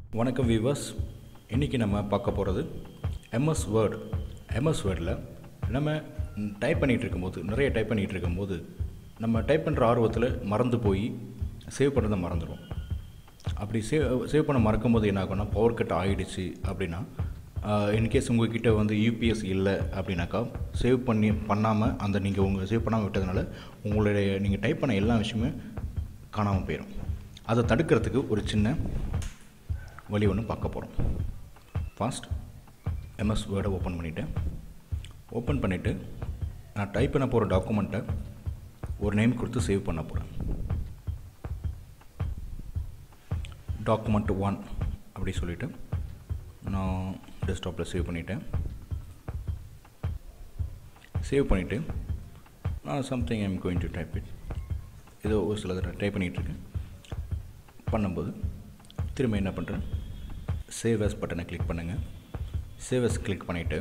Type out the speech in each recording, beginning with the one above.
வணக்கம் வீவர்ஸ் இன்றைக்கி நம்ம பார்க்க போகிறது எம்எஸ் வேர்டு எம்எஸ் வேர்டில் நம்ம டைப் பண்ணிகிட்டு இருக்கும்போது நிறைய டைப் பண்ணிகிட்டு இருக்கும்போது நம்ம டைப் பண்ணுற ஆர்வத்தில் மறந்து போய் சேவ் பண்ணுறதை மறந்துடும் அப்படி சேவ் சேவ் பண்ண மறக்கும் போது என்ன ஆகும்னா பவர் கட் ஆகிடுச்சு அப்படின்னா இன்கேஸ் உங்ககிட்ட வந்து யூபிஎஸ் இல்லை அப்படின்னாக்கா சேவ் பண்ணி பண்ணாமல் அந்த நீங்கள் உங்கள் சேவ் பண்ணாமல் விட்டதுனால உங்களுடைய நீங்கள் டைப் பண்ண எல்லா விஷயமே காணாமல் போயிடும் அதை தடுக்கிறதுக்கு ஒரு சின்ன வழி ஒன்று பார்க்க போகிறோம் ஃபாஸ்ட் எம்எஸ் வேர்டை ஓப்பன் பண்ணிவிட்டேன் ஓப்பன் பண்ணிவிட்டு நான் டைப் பண்ண போகிற டாக்குமெண்ட்டை ஒரு நேம் கொடுத்து சேவ் பண்ண போகிறேன் டாக்குமெண்ட் ஒன் அப்படி சொல்லிவிட்டு நான் டெஸ்க்டாப்பில் சேவ் பண்ணிவிட்டேன் சேவ் பண்ணிவிட்டு நான் something I'm going to type it ஏதோ ஒரு சில தடவை டைப் பண்ணிகிட்ருக்கேன் பண்ணும்போது திரும்ப என்ன பண்ணுறேன் சேவ் as பட்டனை கிளிக் பண்ணுங்கள் சேவ் as கிளிக் பண்ணிவிட்டு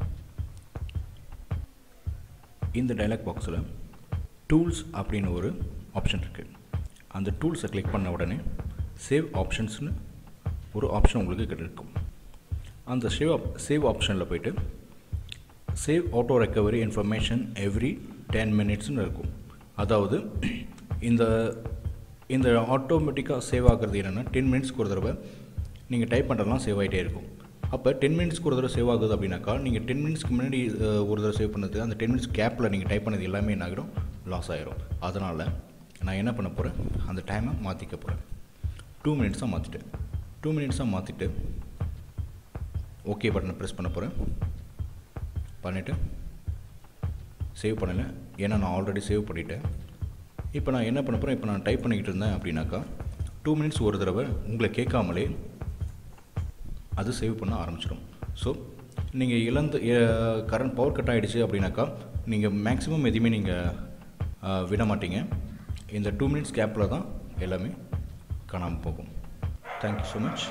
இந்த டைலாக் பாக்ஸில் டூல்ஸ் அப்படின்னு ஒரு ஆப்ஷன் இருக்குது அந்த டூல்ஸை கிளிக் பண்ண உடனே சேவ் ஆப்ஷன்ஸ்னு ஒரு ஆப்ஷன் உங்களுக்கு கிடைக்கும் அந்த சேவ் ஆப் சேவ் ஆப்ஷனில் போயிட்டு save auto recovery information every ten மினிட்ஸ்னு இருக்கும் அதாவது இந்த இந்த ஆட்டோமேட்டிக்காக சேவ் ஆகிறது என்னென்னா டென் மினிட்ஸ்க்கு ஒரு தடவை நீங்கள் டைப் பண்ணுறதுலாம் சேவ் ஆகிட்டே இருக்கும் அப்போ டென் மினிட்ஸ்க்கு ஒரு தடவை சேவ் ஆகுது அப்படின்னாக்கா நீங்கள் டென் மினிட்ஸ்க்கு முன்னாடி அஹ், ஒரு தடவை சேவ் பண்ணது அந்த டென் மினிட்ஸ் கேப்பில் நீங்கள் டைப் பண்ணது எல்லாமே என்ன ஆகிடும் லாஸ் ஆகிரும் அதனால் நான் என்ன பண்ண போகிறேன் அந்த டைமை மாற்றிக்க போகிறேன் டூ மினிட்ஸாக மாற்றிட்டேன் டூ மினிட்ஸாக மாற்றிட்டு ஓகே பட்டனை ப்ரெஸ் பண்ண போகிறேன் பண்ணிவிட்டு சேவ் பண்ணலை ஏன்னா நான் ஆல்ரெடி சேவ் பண்ணிட்டேன் இப்போ நான் என்ன பண்ண போகிறேன் இப்போ நான் டைப் பண்ணிக்கிட்டு இருந்தேன் அப்படின்னாக்கா டூ மினிட்ஸ் ஒரு தடவை உங்களை கேட்காமலே அது சேவ் பண்ண ஆரம்பிச்சிடும் ஸோ நீங்கள் இழந்து கரண்ட் பவர் கட் ஆகிடுச்சு அப்படின்னாக்கா நீங்கள் மேக்ஸிமம் எதுவுமே நீங்கள் விட மாட்டீங்க இந்த டூ மினிட்ஸ் கேப்பில் தான் எல்லாமே காணாமல் போகும் தேங்க்யூ ஸோ மச்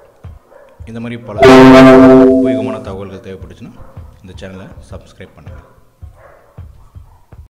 இந்த மாதிரி பல உபயோகமான தகவல்கள் தேவைப்பட்டுச்சுன்னா இந்த சேனலை சப்ஸ்கிரைப் பண்ணுங்கள்